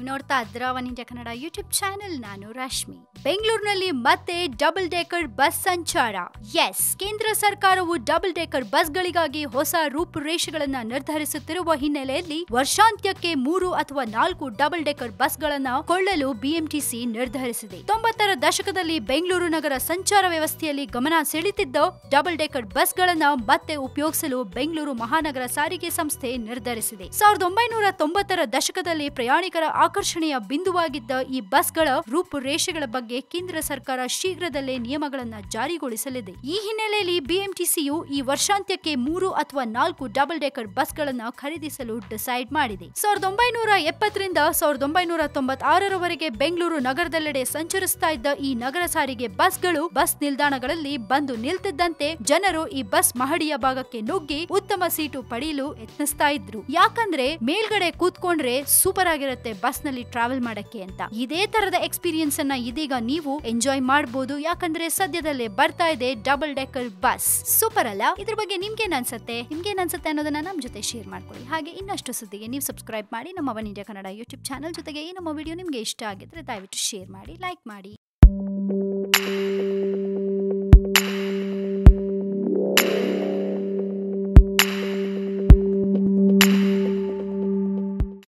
ನೋಡ್ತಾ ಇದ್ರ one India Kannada YouTube channel ನಾನು ರಶ್ಮಿ ಬೆಂಗಳೂರಿನಲ್ಲಿ ಮತ್ತೆ ಡಬಲ್ ಡೇಕರ್ ಬಸ್ ಸಂಚಾರ ಎಸ್ ಕೇಂದ್ರ ಸರ್ಕಾರವು ಡಬಲ್ ಡೇಕರ್ ಬಸ್ಗಳಿಗಾಗಿ ಹೊಸ ರೂಪುರೇಷೆಗಳನ್ನ ನಿರ್ಧರಿಸುತ್ತಿರುವ ಹಿನ್ನೆಲೆಯಲ್ಲಿ ವರ್ಷಾಂತ್ಯಕ್ಕೆ ಮೂರು ಅಥವಾ ನಾಲ್ಕು ಡಬಲ್ ಡೇಕರ್ ಬಸ್ಗಳನ್ನ ಕೊಳ್ಳಲು ಬಿಎಂಟಿಸಿ ನಿರ್ಧರಿಸಿದೆ ತೊಂಬತ್ತರ ದಶಕದಲ್ಲಿ ಬೆಂಗಳೂರು ನಗರ ಸಂಚಾರ ವ್ಯವಸ್ಥೆಯಲ್ಲಿ ಗಮನ ಸೆಳೆತಿದ್ದ ಡಬಲ್ ಡೇಕರ್ ಬಸ್ಗಳನ್ನ ಮತ್ತೆ ಉಪಯೋಗಿಸಲು ಬೆಂಗಳೂರು ಮಹಾನಗರ ಸಾರಿಗೆ ಸಂಸ್ಥೆ ನಿರ್ಧರಿಸಿದೆ ಸಾವಿರದ ಒಂಬೈನೂರ ತೊಂಬತ್ತರ ದಶಕದಲ್ಲಿ ಪ್ರಯಾಣಿಕರ ಆಕರ್ಷಣೆಯ ಬಿಂದುವಾಗಿದ್ದ ಈ ಬಸ್ಗಳ ರೂಪುರೇಷೆಗಳ ಬಗ್ಗೆ ಕೇಂದ್ರ ಸರ್ಕಾರ ಶೀಘ್ರದಲ್ಲೇ ನಿಯಮಗಳನ್ನ ಜಾರಿಗೊಳಿಸಲಿದೆ ಈ ಹಿನ್ನೆಲೆಯಲ್ಲಿ ಬಿಎಂಟಿಸಿಯು ಈ ವರ್ಷಾಂತ್ಯಕ್ಕೆ ಮೂರು ಅಥವಾ ನಾಲ್ಕು ಡಬಲ್ ಡೇಕರ್ ಬಸ್ಗಳನ್ನ ಖರೀದಿಸಲು ಡಿಸೈಡ್ ಮಾಡಿದೆ ಸಾವಿರದ ಒಂಬೈನೂರ ಎಪ್ಪತ್ತರಿಂದ ಸಾವಿರದ ಒಂಬೈನೂರ ತೊಂಬತ್ತಾರರವರೆಗೆ ಬೆಂಗಳೂರು ನಗರದೆಲ್ಲೆಡೆ ಸಂಚರಿಸ್ತಾ ಇದ್ದ ಈ ನಗರ ಸಾರಿಗೆ ಬಸ್ಗಳು ಬಸ್ ನಿಲ್ದಾಣಗಳಲ್ಲಿ ಬಂದು ನಿಲ್ತಿದ್ದಂತೆ ಜನರು ಈ ಬಸ್ ಮಹಡಿಯ ಭಾಗಕ್ಕೆ ನುಗ್ಗಿ ಉತ್ತಮ ಸೀಟು ಪಡೆಯಲು ಯತ್ನಿಸ್ತಾ ಇದ್ರು ಯಾಕಂದ್ರೆ ಮೇಲ್ಗಡೆ ಕೂತ್ಕೊಂಡ್ರೆ ಸೂಪರ್ ಆಗಿರುತ್ತೆ ಬಸ್ ನಲ್ಲಿ ಟ್ರಾವೆಲ್ ಮಾಡಕ್ಕೆ ಅಂತ ಇದೇ ತರದ ಎಕ್ಸ್ಪೀರಿಯನ್ಸ್ ಅನ್ನ ಇದೀಗ ನೀವು ಎಂಜಾಯ್ ಮಾಡಬಹುದು ಯಾಕಂದ್ರೆ ಸದ್ಯದಲ್ಲೇ ಬರ್ತಾ ಇದೆ ಡಬಲ್ ಡೆಕರ್ ಬಸ್ ಸೂಪರ್ ಅಲ್ಲ ಇದ್ರ ಬಗ್ಗೆ ನಿಮ್ಗೇನ್ ಅನ್ಸುತ್ತೆ ನಿಮ್ಗೇನ್ ಅನ್ಸುತ್ತೆ ಅನ್ನೋದನ್ನ ನಮ್ ಜೊತೆ ಶೇರ್ ಮಾಡ್ಕೊಳ್ಳಿ ಹಾಗೆ ಇನ್ನಷ್ಟು ಸುದ್ದಿಗೆ ನೀವು ಸಬ್ಸ್ಕ್ರೈಬ್ ಮಾಡಿ ನಮ್ಮ one India Kannada YouTube channel ಜೊತೆಗೆ ಈ ನಮ್ಮ ವಿಡಿಯೋ ನಿಮ್ಗೆ ಇಷ್ಟ ಆಗಿದ್ರೆ ದಯವಿಟ್ಟು ಶೇರ್ ಮಾಡಿ ಲೈಕ್ ಮಾಡಿ